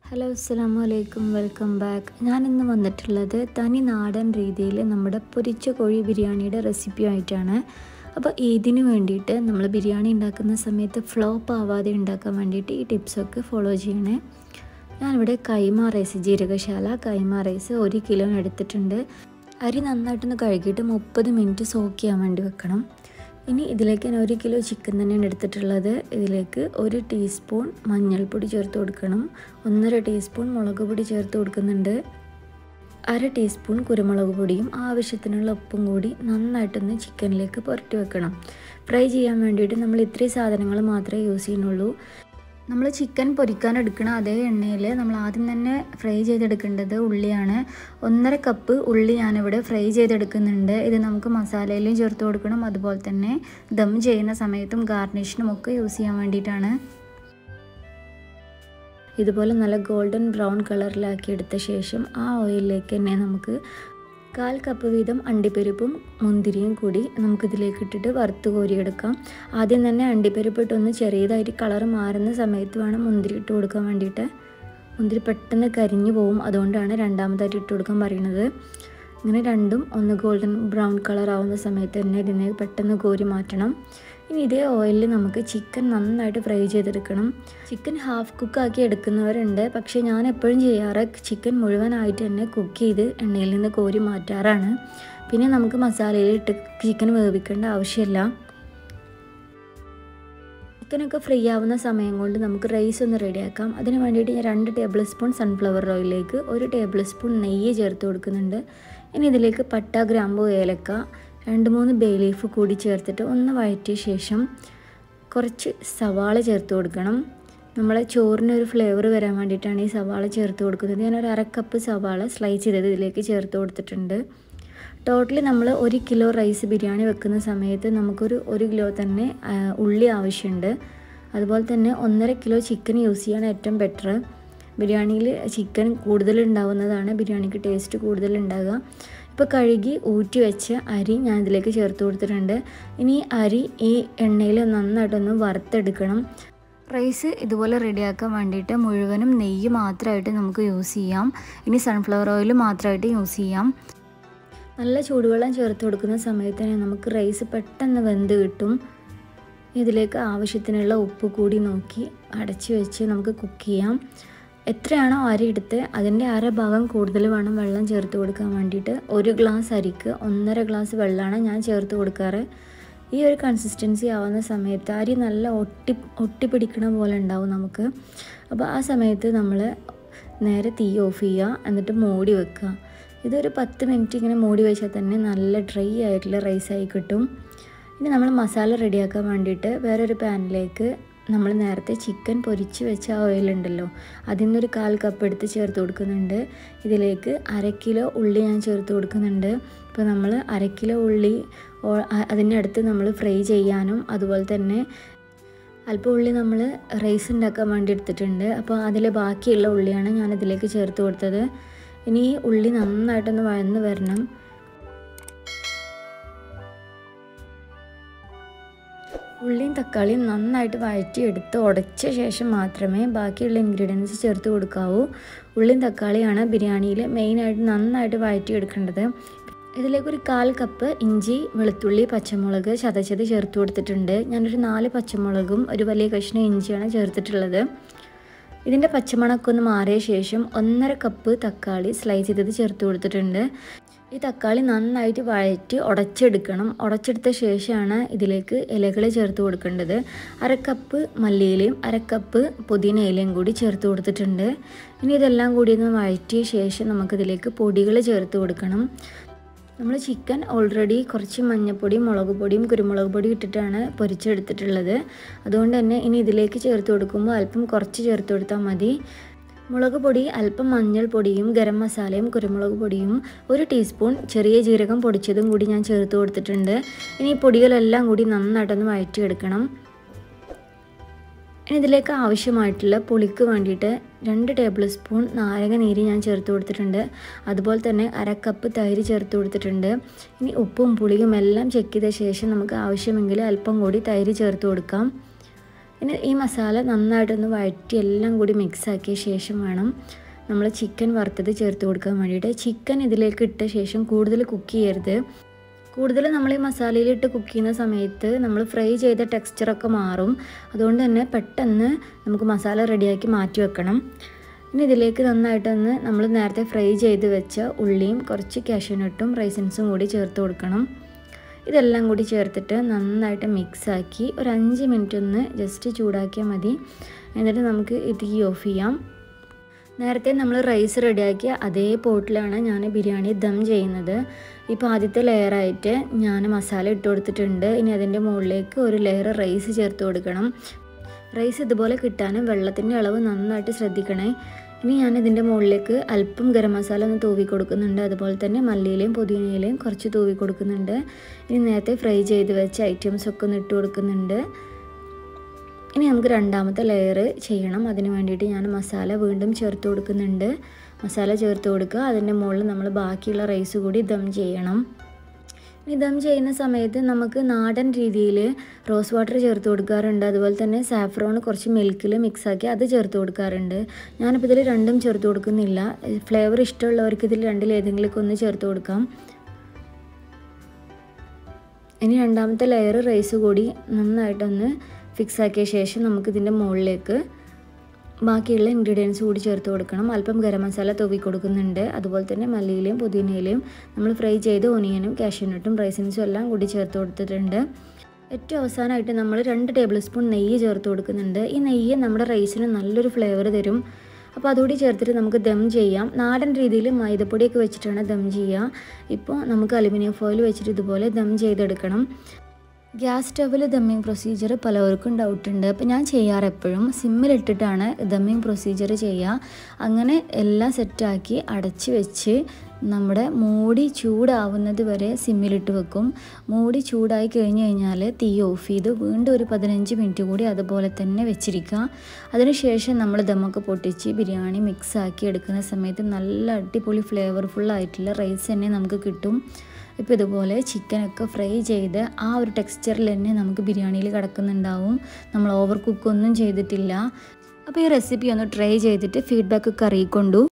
hello അസ്സലാമു അലൈക്കും welcome back ഞാൻ ഇന്ന് വന്നിട്ടുള്ളത് തനി നാടൻ രീതിയിൽ നമ്മുടെ പൊരിച്ച കോഴി ബിരിയാണിയുടെ റെസിപ്പിയായിട്ടാണ് അപ്പോൾ ഇതിന് വേണ്ടിയിട്ട് നമ്മൾ ബിരിയാണി ഉണ്ടാക്കുന്ന സമയത്ത് ഫ്ലോപ്പ് ആവാതെ ഉണ്ടാക്കാൻ വേണ്ടിയിട്ട് ഈ ടിപ്സൊക്കെ ഫോളോ ചെയ്യണേ ഞാനിവിടെ കൈമ റൈസ് ജീരകശാല കൈമ റൈസ് ഒരു കിലോ എടുത്തിട്ടുണ്ട് അരി നന്നായിട്ടൊന്ന് കഴുകിയിട്ട് മുപ്പത് മിനിറ്റ് സോക്ക് ചെയ്യാൻ വേണ്ടി വെക്കണം ഇനി ഇതിലേക്ക് ഞാൻ ഒരു കിലോ ചിക്കൻ തന്നെയാണ് എടുത്തിട്ടുള്ളത് ഇതിലേക്ക് ഒരു ടീസ്പൂൺ മഞ്ഞൾപ്പൊടി ചേർത്ത് കൊടുക്കണം ഒന്നര ടീസ്പൂൺ മുളക് പൊടി ചേർത്ത് കൊടുക്കുന്നുണ്ട് അര ടീസ്പൂൺ കുരുമുളക് പൊടിയും ആവശ്യത്തിനുള്ള ഉപ്പും കൂടി നന്നായിട്ടൊന്ന് ചിക്കനിലേക്ക് പുരട്ടി വെക്കണം ഫ്രൈ ചെയ്യാൻ വേണ്ടിയിട്ട് നമ്മൾ ഇത്രയും സാധനങ്ങൾ മാത്രമേ യൂസ് ചെയ്യുന്നുള്ളൂ നമ്മൾ ചിക്കൻ പൊരിക്കാൻ എടുക്കുന്ന അതേ എണ്ണയിൽ നമ്മൾ ആദ്യം തന്നെ ഫ്രൈ ചെയ്തെടുക്കേണ്ടത് ഉള്ളിയാണ് ഒന്നര കപ്പ് ഉള്ളി ഞാനിവിടെ ഫ്രൈ ചെയ്തെടുക്കുന്നുണ്ട് ഇത് നമുക്ക് മസാലയിലും ചേർത്ത് കൊടുക്കണം അതുപോലെ തന്നെ ദം ചെയ്യുന്ന സമയത്തും ഗാർണിഷിനും ഒക്കെ യൂസ് ചെയ്യാൻ വേണ്ടിയിട്ടാണ് ഇതുപോലെ നല്ല ഗോൾഡൻ ബ്രൗൺ കളറിലാക്കി എടുത്ത ശേഷം ആ ഓയിലിലേക്ക് തന്നെ നമുക്ക് കാൽ കപ്പ് വീതം അണ്ടിപ്പരിപ്പും മുന്തിരിയും കൂടി നമുക്കിതിലേക്ക് ഇട്ടിട്ട് വറുത്ത് കോരിയെടുക്കാം ആദ്യം തന്നെ അണ്ടിപ്പരിപ്പ് ഇട്ടൊന്ന് ചെറിയതായിട്ട് കളർ മാറുന്ന സമയത്ത് വേണം മുന്തിരി ഇട്ട് കൊടുക്കാൻ വേണ്ടിയിട്ട് മുന്തിരി പെട്ടെന്ന് കരിഞ്ഞു പോവും അതുകൊണ്ടാണ് രണ്ടാമതായിട്ട് ഇട്ട് കൊടുക്കാൻ പറയുന്നത് ഇങ്ങനെ രണ്ടും ഒന്ന് ഗോൾഡൻ ബ്രൗൺ കളർ ആവുന്ന സമയത്ത് തന്നെ ഇതിനെ പെട്ടെന്ന് കോരി മാറ്റണം ഇനി ഇതേ ഓയിലിൽ നമുക്ക് ചിക്കൻ നന്നായിട്ട് ഫ്രൈ ചെയ്തെടുക്കണം ചിക്കൻ ഹാഫ് കുക്കാക്കി എടുക്കുന്നവരുണ്ട് പക്ഷേ ഞാൻ എപ്പോഴും ചെയ്യാറ് ചിക്കൻ മുഴുവനായിട്ട് തന്നെ കുക്ക് ചെയ്ത് എണ്ണയിൽ നിന്ന് കോരി മാറ്റാറാണ് പിന്നെ നമുക്ക് മസാലയിൽ ഇട്ട് ചിക്കൻ വേവിക്കേണ്ട ആവശ്യമില്ല ചിക്കനൊക്കെ ഫ്രീ ആവുന്ന സമയം കൊണ്ട് നമുക്ക് റൈസ് ഒന്ന് റെഡിയാക്കാം അതിന് വേണ്ടിയിട്ട് ഞാൻ രണ്ട് ടേബിൾ സ്പൂൺ സൺഫ്ലവർ ഓയിലേക്ക് ഒരു ടേബിൾ സ്പൂൺ നെയ്യ് ചേർത്ത് കൊടുക്കുന്നുണ്ട് ഇനി ഇതിലേക്ക് പട്ട ഗ്രാമ്പു ഏലക്ക രണ്ട് മൂന്ന് ബേ ലീഫ് കൂടി ചേർത്തിട്ട് ഒന്ന് വഴറ്റിയ ശേഷം കുറച്ച് സവാള ചേർത്ത് കൊടുക്കണം നമ്മളെ ചോറിന് ഒരു ഫ്ലേവർ വരാൻ വേണ്ടിയിട്ടാണ് ഈ സവാള ചേർത്ത് കൊടുക്കുന്നത് ഞാനൊരു അര കപ്പ് സവാള സ്ലൈസ് ചെയ്തത് ഇതിലേക്ക് ചേർത്ത് കൊടുത്തിട്ടുണ്ട് ടോട്ടലി നമ്മൾ ഒരു കിലോ റൈസ് ബിരിയാണി വെക്കുന്ന സമയത്ത് നമുക്കൊരു ഒരു കിലോ തന്നെ ഉള്ളി ആവശ്യമുണ്ട് അതുപോലെ തന്നെ ഒന്നര കിലോ ചിക്കൻ യൂസ് ചെയ്യാണ് ഏറ്റവും ബെറ്റർ ബിരിയാണിയിൽ ചിക്കൻ കൂടുതൽ ഉണ്ടാവുന്നതാണ് ബിരിയാണിക്ക് ടേസ്റ്റ് കൂടുതൽ ഉണ്ടാകുക ഇപ്പോൾ കഴുകി ഊറ്റി വെച്ച അരി ഞാൻ ഇതിലേക്ക് ചേർത്ത് കൊടുത്തിട്ടുണ്ട് ഇനി അരി ഈ എണ്ണയിൽ നന്നായിട്ടൊന്ന് വറുത്തെടുക്കണം റൈസ് ഇതുപോലെ റെഡിയാക്കാൻ വേണ്ടിയിട്ട് മുഴുവനും നെയ്യ് മാത്രമായിട്ട് നമുക്ക് യൂസ് ചെയ്യാം ഇനി സൺഫ്ലവർ ഓയിൽ മാത്രമായിട്ട് യൂസ് ചെയ്യാം നല്ല ചൂടുവെള്ളം ചേർത്ത് കൊടുക്കുന്ന സമയത്ത് തന്നെ നമുക്ക് റൈസ് പെട്ടെന്ന് വെന്ത് കിട്ടും ഇതിലേക്ക് ആവശ്യത്തിനുള്ള ഉപ്പ് കൂടി നോക്കി അടച്ചു വെച്ച് നമുക്ക് കുക്ക് ചെയ്യാം എത്രയാണോ അരി എടുത്ത് അതിൻ്റെ അര ഭാഗം കൂടുതൽ വേണം വെള്ളം ചേർത്ത് കൊടുക്കാൻ വേണ്ടിയിട്ട് ഒരു ഗ്ലാസ് അരിക്ക് ഒന്നര ഗ്ലാസ് വെള്ളമാണ് ഞാൻ ചേർത്ത് കൊടുക്കാറ് ഈ ഒരു കൺസിസ്റ്റൻസി ആവുന്ന സമയത്ത് അരി നല്ല ഒട്ടി ഒട്ടിപ്പിടിക്കണ പോലെ ഉണ്ടാവും നമുക്ക് അപ്പോൾ ആ സമയത്ത് നമ്മൾ നേരെ തീ ഓഫ് ചെയ്യുക എന്നിട്ട് മൂടി വെക്കുക ഇതൊരു പത്ത് മിനിറ്റ് ഇങ്ങനെ മൂടി വെച്ചാൽ തന്നെ നല്ല ഡ്രൈ ആയിട്ടുള്ള റൈസായി കിട്ടും ഇനി നമ്മൾ മസാല റെഡിയാക്കാൻ വേണ്ടിയിട്ട് വേറൊരു പാനിലേക്ക് നമ്മൾ നേരത്തെ ചിക്കൻ പൊരിച്ച് വെച്ച ഓയിലുണ്ടല്ലോ അതിൽ നിന്നൊരു കാൽ കപ്പ് എടുത്ത് ചേർത്ത് കൊടുക്കുന്നുണ്ട് ഇതിലേക്ക് അര കിലോ ഉള്ളി ഞാൻ ചേർത്ത് കൊടുക്കുന്നുണ്ട് ഇപ്പോൾ നമ്മൾ അര കിലോ ഉള്ളി അതിൻ്റെ അടുത്ത് നമ്മൾ ഫ്രൈ ചെയ്യാനും അതുപോലെ തന്നെ അല്പം ഉള്ളി നമ്മൾ റൈസ് ഉണ്ടാക്കാൻ വേണ്ടി എടുത്തിട്ടുണ്ട് അപ്പോൾ അതിൽ ബാക്കിയുള്ള ഉള്ളിയാണ് ഞാൻ ഇതിലേക്ക് ചേർത്ത് കൊടുത്തത് ഇനി ഈ ഉള്ളി നന്നായിട്ടൊന്ന് വഴന്ന് വരണം ഉള്ളിയും തക്കാളിയും നന്നായിട്ട് വഴറ്റിയെടുത്ത് ഉടച്ച ശേഷം മാത്രമേ ബാക്കിയുള്ള ഇൻഗ്രീഡിയൻസ് ചേർത്ത് കൊടുക്കാവൂ ഉള്ളിയും തക്കാളിയാണ് ബിരിയാണിയിൽ മെയിനായിട്ട് നന്നായിട്ട് വഴറ്റിയെടുക്കേണ്ടത് ഇതിലേക്ക് ഒരു കാൽ കപ്പ് ഇഞ്ചി വെളുത്തുള്ളി പച്ചമുളക് ചതച്ചത് ചേർത്ത് കൊടുത്തിട്ടുണ്ട് ഞാനൊരു നാല് പച്ചമുളകും ഒരു വലിയ കഷ്ണം ഇഞ്ചിയാണ് ചേർത്തിട്ടുള്ളത് ഇതിൻ്റെ പച്ചമണമൊക്കെ ഒന്ന് മാറിയ ശേഷം ഒന്നര കപ്പ് തക്കാളി സ്ലൈസ് ചെയ്തത് ചേർത്ത് കൊടുത്തിട്ടുണ്ട് ഈ തക്കാളി നന്നായിട്ട് വഴറ്റി ഉടച്ചെടുക്കണം ഉടച്ചെടുത്ത ശേഷമാണ് ഇതിലേക്ക് ഇലകൾ ചേർത്ത് കൊടുക്കേണ്ടത് അരക്കപ്പ് മല്ലിയിലയും അരക്കപ്പ് പുതിന ഇലയും കൂടി ചേർത്ത് കൊടുത്തിട്ടുണ്ട് ഇനി ഇതെല്ലാം കൂടി ഒന്ന് വഴറ്റിയ ശേഷം നമുക്കിതിലേക്ക് പൊടികൾ ചേർത്ത് കൊടുക്കണം നമ്മൾ ചിക്കൻ ഓൾറെഡി കുറച്ച് മഞ്ഞൾപ്പൊടിയും മുളക് പൊടിയും കുരുമുളക് പൊടിയും ഇട്ടിട്ടാണ് പൊരിച്ചെടുത്തിട്ടുള്ളത് അതുകൊണ്ട് തന്നെ ഇനി ഇതിലേക്ക് ചേർത്ത് കൊടുക്കുമ്പോൾ അല്പം കുറച്ച് ചേർത്ത് കൊടുത്താൽ മതി മുളക് പൊടി അല്പം മഞ്ഞൾപ്പൊടിയും ഗരം മസാലയും കുരുമുളക് പൊടിയും ഒരു ടീസ്പൂൺ ചെറിയ ജീരകം പൊടിച്ചതും കൂടി ഞാൻ ചേർത്ത് കൊടുത്തിട്ടുണ്ട് ഇനി ഈ പൊടികളെല്ലാം കൂടി നന്നായിട്ടൊന്ന് വഴറ്റിയെടുക്കണം ഇനി ഇതിലേക്ക് ആവശ്യമായിട്ടുള്ള പുളിക്ക് വേണ്ടിയിട്ട് രണ്ട് ടേബിൾ സ്പൂൺ നാരങ്ങ നീര് ഞാൻ ചേർത്ത് കൊടുത്തിട്ടുണ്ട് അതുപോലെ തന്നെ അര കപ്പ് തൈര് ചേർത്ത് കൊടുത്തിട്ടുണ്ട് ഇനി ഉപ്പും പുളിയും എല്ലാം ചെക്ക് ചെയ്ത ശേഷം നമുക്ക് ആവശ്യമെങ്കിൽ അല്പം കൂടി തൈര് ചേർത്ത് കൊടുക്കാം ഇനി ഈ മസാല നന്നായിട്ടൊന്ന് വഴറ്റി എല്ലാം കൂടി മിക്സ് ആക്കിയ ശേഷം വേണം നമ്മൾ ചിക്കൻ വറുത്തത് ചേർത്ത് കൊടുക്കാൻ വേണ്ടിയിട്ട് ചിക്കൻ ഇതിലേക്ക് ഇട്ട ശേഷം കൂടുതൽ കുക്ക് ചെയ്യരുത് കൂടുതൽ നമ്മൾ ഈ മസാലയിലിട്ട് കുക്ക് ചെയ്യുന്ന സമയത്ത് നമ്മൾ ഫ്രൈ ചെയ്ത ടെക്സ്ചറൊക്കെ മാറും അതുകൊണ്ട് തന്നെ പെട്ടെന്ന് നമുക്ക് മസാല റെഡിയാക്കി മാറ്റി വെക്കണം ഇനി ഇതിലേക്ക് നന്നായിട്ടൊന്ന് നമ്മൾ നേരത്തെ ഫ്രൈ ചെയ്ത് വെച്ച ഉള്ളിയും കുറച്ച് കാഷ്യൂനട്ടും റൈസിൻസും കൂടി ചേർത്ത് കൊടുക്കണം ഇതെല്ലാം കൂടി ചേർത്തിട്ട് നന്നായിട്ട് മിക്സാക്കി ഒരു അഞ്ച് മിനിറ്റ് ഒന്ന് ജസ്റ്റ് ചൂടാക്കിയാൽ മതി എന്നിട്ട് നമുക്ക് ഇത് തീ ഓഫ് ചെയ്യാം നേരത്തെ നമ്മൾ റൈസ് റെഡിയാക്കിയ അതേ പോട്ടിലാണ് ഞാൻ ബിരിയാണി ദം ചെയ്യുന്നത് ഇപ്പോൾ ആദ്യത്തെ ലെയറായിട്ട് ഞാൻ മസാല ഇട്ട് കൊടുത്തിട്ടുണ്ട് ഇനി അതിൻ്റെ മുകളിലേക്ക് ഒരു ലെയർ റൈസ് ചേർത്ത് കൊടുക്കണം റൈസ് ഇതുപോലെ കിട്ടാനും വെള്ളത്തിൻ്റെ അളവ് നന്നായിട്ട് ശ്രദ്ധിക്കണേ ഇനി ഞാൻ ഇതിൻ്റെ മുകളിലേക്ക് അല്പം ഗരം മസാല ഒന്ന് തൂവി കൊടുക്കുന്നുണ്ട് അതുപോലെ തന്നെ മല്ലിയിലയും പുതിനയിലയും കുറച്ച് തൂവി കൊടുക്കുന്നുണ്ട് ഇനി നേരത്തെ ഫ്രൈ ചെയ്ത് വെച്ച ഐറ്റംസ് ഒക്കെ ഒന്ന് ഇട്ട് കൊടുക്കുന്നുണ്ട് ഇനി നമുക്ക് രണ്ടാമത്തെ ലെയർ ചെയ്യണം അതിന് വേണ്ടിയിട്ട് ഞാൻ മസാല വീണ്ടും ചേർത്ത് കൊടുക്കുന്നുണ്ട് മസാല ചേർത്ത് കൊടുക്കുക അതിൻ്റെ മുകളിൽ നമ്മൾ ബാക്കിയുള്ള റൈസ് കൂടി ദം ചെയ്യണം ഇനി ദം ചെയ്യുന്ന സമയത്ത് നമുക്ക് നാടൻ രീതിയിൽ റോസ് വാട്ടർ ചേർത്ത് കൊടുക്കാറുണ്ട് അതുപോലെ തന്നെ സാഫ്രോൺ കുറച്ച് മിൽക്കിൽ മിക്സാക്കി അത് ചേർത്ത് കൊടുക്കാറുണ്ട് ഞാനിപ്പോൾ ഇതിൽ രണ്ടും ചേർത്ത് കൊടുക്കുന്നില്ല ഫ്ലേവർ ഇഷ്ടമുള്ളവർക്ക് ഇതിൽ രണ്ടിൽ ഏതെങ്കിലുമൊക്കെ ഒന്ന് ചേർത്ത് കൊടുക്കാം ഇനി രണ്ടാമത്തെ ലെയർ റൈസ് കൂടി നന്നായിട്ടൊന്ന് ഫിക്സ് ആക്കിയ ശേഷം നമുക്കിതിൻ്റെ മുകളിലേക്ക് ബാക്കിയുള്ള ഇൻഗ്രീഡിയൻസ് കൂടി ചേർത്ത് കൊടുക്കണം അല്പം ഗരം മസാല തൂവി കൊടുക്കുന്നുണ്ട് അതുപോലെ തന്നെ മല്ലിയിലയും പുതിനയിലയും നമ്മൾ ഫ്രൈ ചെയ്ത് ഒനിയനും കാഷ്യൂനട്ടും റൈസിൻസും എല്ലാം കൂടി ചേർത്ത് കൊടുത്തിട്ടുണ്ട് ഏറ്റവും അവസാനമായിട്ട് നമ്മൾ രണ്ട് ടേബിൾ സ്പൂൺ നെയ്യ് ചേർത്ത് കൊടുക്കുന്നുണ്ട് ഈ നെയ്യ് നമ്മുടെ റൈസിന് നല്ലൊരു ഫ്ലേവർ തരും അപ്പോൾ അതുകൂടി ചേർത്തിട്ട് നമുക്ക് ദം ചെയ്യാം നാടൻ രീതിയിൽ മൈദപ്പൊടിയൊക്കെ വെച്ചിട്ടാണ് ദം ചെയ്യുക ഇപ്പോൾ നമുക്ക് അലുമിനിയം ഫോയിൽ വെച്ചിട്ട് ഇതുപോലെ ദം ചെയ്തെടുക്കണം ഗ്യാസ് സ്റ്റവിൽ ദമ്മിങ് പ്രൊസീജിയർ പലവർക്കും ഡൗട്ടുണ്ട് അപ്പോൾ ഞാൻ ചെയ്യാറ് എപ്പോഴും സിമ്മിലിട്ടിട്ടാണ് ദമ്മിങ് പ്രൊസീജിയർ ചെയ്യുക അങ്ങനെ എല്ലാം സെറ്റാക്കി അടച്ച് വെച്ച് നമ്മുടെ മൂടി ചൂടാവുന്നത് വരെ സിമ്മിലിട്ട് വെക്കും മൂടി ചൂടായി കഴിഞ്ഞ് കഴിഞ്ഞാൽ തീ ഓഫ് ചെയ്ത് വീണ്ടും ഒരു പതിനഞ്ച് മിനിറ്റ് കൂടി അതുപോലെ തന്നെ വെച്ചിരിക്കുക അതിനുശേഷം നമ്മൾ ദമ്മൊക്കെ പൊട്ടിച്ച് ബിരിയാണി മിക്സ് ആക്കി എടുക്കുന്ന സമയത്ത് നല്ല അടിപൊളി ഫ്ലേവർഫുൾ ആയിട്ടുള്ള റൈസ് തന്നെ നമുക്ക് കിട്ടും ഇപ്പോൾ ഇതുപോലെ ചിക്കനൊക്കെ ഫ്രൈ ചെയ്ത് ആ ഒരു ടെക്സ്ചറിൽ തന്നെ നമുക്ക് ബിരിയാണിയിൽ കിടക്കുന്നുണ്ടാവും നമ്മൾ ഓവർ കുക്കൊന്നും ചെയ്തിട്ടില്ല അപ്പോൾ ഈ റെസിപ്പി ഒന്ന് ട്രൈ ചെയ്തിട്ട് ഫീഡ്ബാക്ക് ഒക്കെ അറിയിക്കൊണ്ടു